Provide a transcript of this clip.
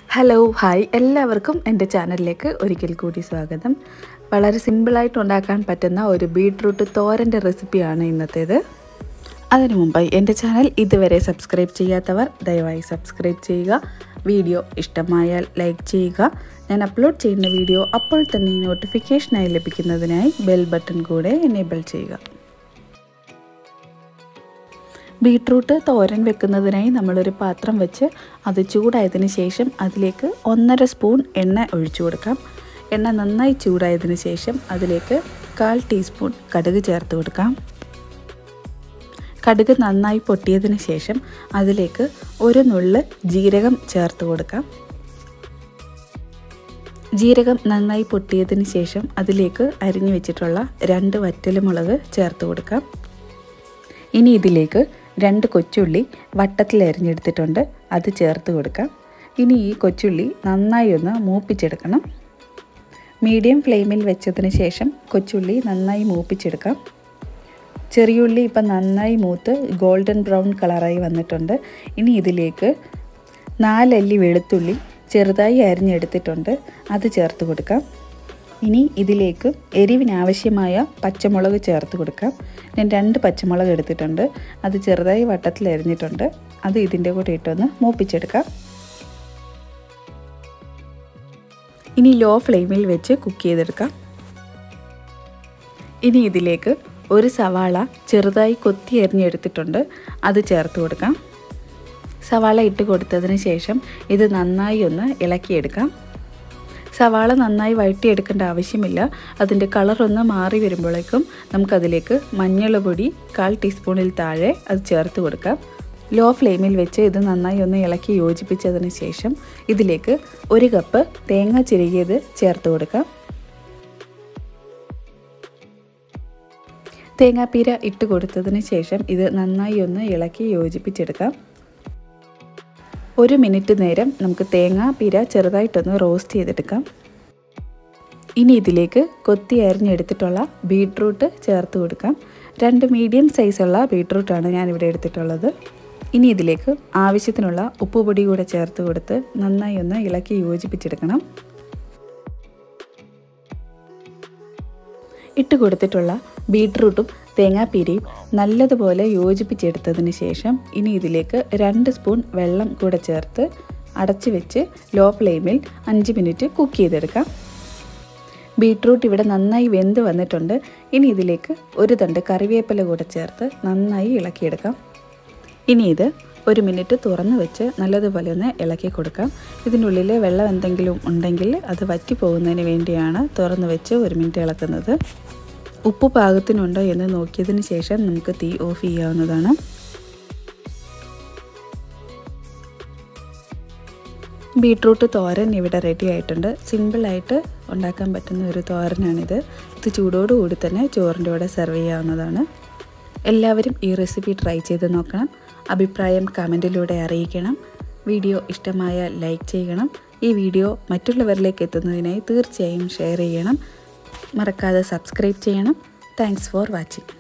hello hi എല്ലാവർക്കും എൻ്റെ ചാനലിലേക്ക് ഒരിക്കൽ കൂടി സ്വാഗതം വളരെ സിമ്പിളായിട്ട് ഉണ്ടാക്കാൻ പറ്റുന്ന ഒരു ബീട്രൂട്ട് തോരൻ്റെ റെസിപ്പിയാണ് ഇന്നത്തേത് അതിനു മുമ്പായി എൻ്റെ ചാനൽ ഇതുവരെ സബ്സ്ക്രൈബ് ചെയ്യാത്തവർ ദയവായി സബ്സ്ക്രൈബ് ചെയ്യുക വീഡിയോ ഇഷ്ടമായാൽ ലൈക്ക് ചെയ്യുക ഞാൻ അപ്ലോഡ് ചെയ്യുന്ന വീഡിയോ അപ്പോൾ തന്നെ നോട്ടിഫിക്കേഷനായി ലഭിക്കുന്നതിനായി ബെൽ ബട്ടൺ കൂടെ എനേബിൾ ചെയ്യുക ബീട്രൂട്ട് തോരൻ വെക്കുന്നതിനായി നമ്മളൊരു പാത്രം വെച്ച് അത് ചൂടായതിന് ശേഷം അതിലേക്ക് ഒന്നര സ്പൂൺ എണ്ണ ഒഴിച്ചു കൊടുക്കാം എണ്ണ നന്നായി ചൂടായതിന് ശേഷം അതിലേക്ക് കാൽ ടീസ്പൂൺ കടുക് ചേർത്ത് കൊടുക്കാം കടുക് നന്നായി പൊട്ടിയതിന് ശേഷം അതിലേക്ക് ഒരു നുള്ള് ജീരകം ചേർത്ത് കൊടുക്കാം ജീരകം നന്നായി പൊട്ടിയതിന് ശേഷം അതിലേക്ക് അരിഞ്ഞു വെച്ചിട്ടുള്ള രണ്ട് വറ്റലുമുളക് ചേർത്ത് കൊടുക്കാം ഇനി ഇതിലേക്ക് രണ്ട് കൊച്ചുള്ളി വട്ടത്തിൽ അരിഞ്ഞെടുത്തിട്ടുണ്ട് അത് ചേർത്ത് കൊടുക്കാം ഇനി ഈ കൊച്ചുള്ളി നന്നായി ഒന്ന് മൂപ്പിച്ചെടുക്കണം മീഡിയം ഫ്ലെയിമിൽ വെച്ചതിന് ശേഷം കൊച്ചുള്ളി നന്നായി മൂപ്പിച്ചെടുക്കാം ചെറിയുള്ളി ഇപ്പം നന്നായി മൂത്ത് ഗോൾഡൻ ബ്രൗൺ കളറായി വന്നിട്ടുണ്ട് ഇനി ഇതിലേക്ക് നാലല്ലി വെളുത്തുള്ളി ചെറുതായി അരിഞ്ഞെടുത്തിട്ടുണ്ട് അത് ചേർത്ത് കൊടുക്കാം ഇനി ഇതിലേക്ക് എരിവിനാവശ്യമായ പച്ചമുളക് ചേർത്ത് കൊടുക്കാം ഞാൻ രണ്ട് പച്ചമുളക് എടുത്തിട്ടുണ്ട് അത് ചെറുതായി വട്ടത്തിൽ അരിഞ്ഞിട്ടുണ്ട് അത് ഇതിൻ്റെ കൂടെ ഇട്ടൊന്ന് മൂപ്പിച്ചെടുക്കാം ഇനി ലോ ഫ്ലെയിമിൽ വെച്ച് കുക്ക് ചെയ്തെടുക്കാം ഇനി ഇതിലേക്ക് ഒരു സവാള ചെറുതായി കൊത്തി അരിഞ്ഞെടുത്തിട്ടുണ്ട് അത് ചേർത്ത് കൊടുക്കാം സവാള ഇട്ട് കൊടുത്തതിന് ശേഷം ഇത് നന്നായി ഒന്ന് ഇളക്കിയെടുക്കാം സവാള നന്നായി വഴറ്റിയെടുക്കേണ്ട ആവശ്യമില്ല അതിൻ്റെ കളറൊന്ന് മാറി വരുമ്പോഴേക്കും നമുക്കതിലേക്ക് മഞ്ഞൾ പൊടി കാൽ ടീസ്പൂണിൽ താഴെ അത് ചേർത്ത് കൊടുക്കാം ലോ ഫ്ലെയിമിൽ വെച്ച് ഇത് നന്നായി ഒന്ന് ഇളക്കി യോജിപ്പിച്ചതിന് ശേഷം ഇതിലേക്ക് ഒരു കപ്പ് തേങ്ങ ചിരകിയത് ചേർത്ത് കൊടുക്കാം തേങ്ങാപ്പീര ഇട്ട് കൊടുത്തതിന് ശേഷം ഇത് നന്നായി ഒന്ന് ഇളക്കി യോജിപ്പിച്ചെടുക്കാം ഒരു മിനിറ്റ് നേരം നമുക്ക് തേങ്ങ പിര ചെറുതായിട്ടൊന്ന് റോസ്റ്റ് ചെയ്തെടുക്കാം ഇനി ഇതിലേക്ക് കൊത്തി അരിഞ്ഞെടുത്തിട്ടുള്ള ബീട്രൂട്ട് ചേർത്ത് കൊടുക്കാം രണ്ട് മീഡിയം സൈസുള്ള ബീട്രൂട്ടാണ് ഞാനിവിടെ എടുത്തിട്ടുള്ളത് ഇനി ഇതിലേക്ക് ആവശ്യത്തിനുള്ള ഉപ്പുപൊടി കൂടെ ചേർത്ത് കൊടുത്ത് നന്നായി ഒന്ന് ഇളക്കി യോജിപ്പിച്ചെടുക്കണം ഇട്ട് കൊടുത്തിട്ടുള്ള ബീട്രൂട്ടും തേങ്ങാപ്പീരയും നല്ലതുപോലെ യോജിപ്പിച്ചെടുത്തതിന് ശേഷം ഇനി ഇതിലേക്ക് രണ്ട് സ്പൂൺ വെള്ളം കൂടെ ചേർത്ത് അടച്ചു വെച്ച് ലോ ഫ്ലെയിമിൽ അഞ്ച് മിനിറ്റ് കുക്ക് ചെയ്തെടുക്കാം ബീട്രൂട്ട് ഇവിടെ നന്നായി വെന്ത് വന്നിട്ടുണ്ട് ഇനി ഇതിലേക്ക് ഒരു തണ്ട് കറിവേപ്പില കൂടെ ചേർത്ത് നന്നായി ഇളക്കിയെടുക്കാം ഇനി ഇത് ഒരു മിനിറ്റ് തുറന്ന് വെച്ച് നല്ലതുപോലെ ഒന്ന് ഇളക്കി കൊടുക്കാം ഇതിനുള്ളിൽ വെള്ളം എന്തെങ്കിലും ഉണ്ടെങ്കിൽ അത് വറ്റി പോകുന്നതിന് വേണ്ടിയാണ് തുറന്ന് വെച്ച് ഒരു മിനിറ്റ് ഇളക്കുന്നത് ഉപ്പ് പാകത്തിനുണ്ടോ എന്ന് നോക്കിയതിന് ശേഷം നമുക്ക് തീ ഓഫ് ചെയ്യാവുന്നതാണ് ബീട്രൂട്ട് തോരൻ ഇവിടെ റെഡി ആയിട്ടുണ്ട് സിമ്പിളായിട്ട് ഉണ്ടാക്കാൻ പറ്റുന്ന ഒരു തോരനാണിത് ഇത് ചൂടോടുകൂടി തന്നെ ചോറിൻ്റെ കൂടെ സെർവ് ചെയ്യാവുന്നതാണ് എല്ലാവരും ഈ റെസിപ്പി ട്രൈ ചെയ്ത് നോക്കണം അഭിപ്രായം കമൻറ്റിലൂടെ അറിയിക്കണം വീഡിയോ ഇഷ്ടമായാൽ ലൈക്ക് ചെയ്യണം ഈ വീഡിയോ മറ്റുള്ളവരിലേക്ക് എത്തുന്നതിനായി തീർച്ചയായും ഷെയർ ചെയ്യണം മറക്കാതെ സബ്സ്ക്രൈബ് ചെയ്യണം താങ്ക്സ് ഫോർ വാച്ചിങ്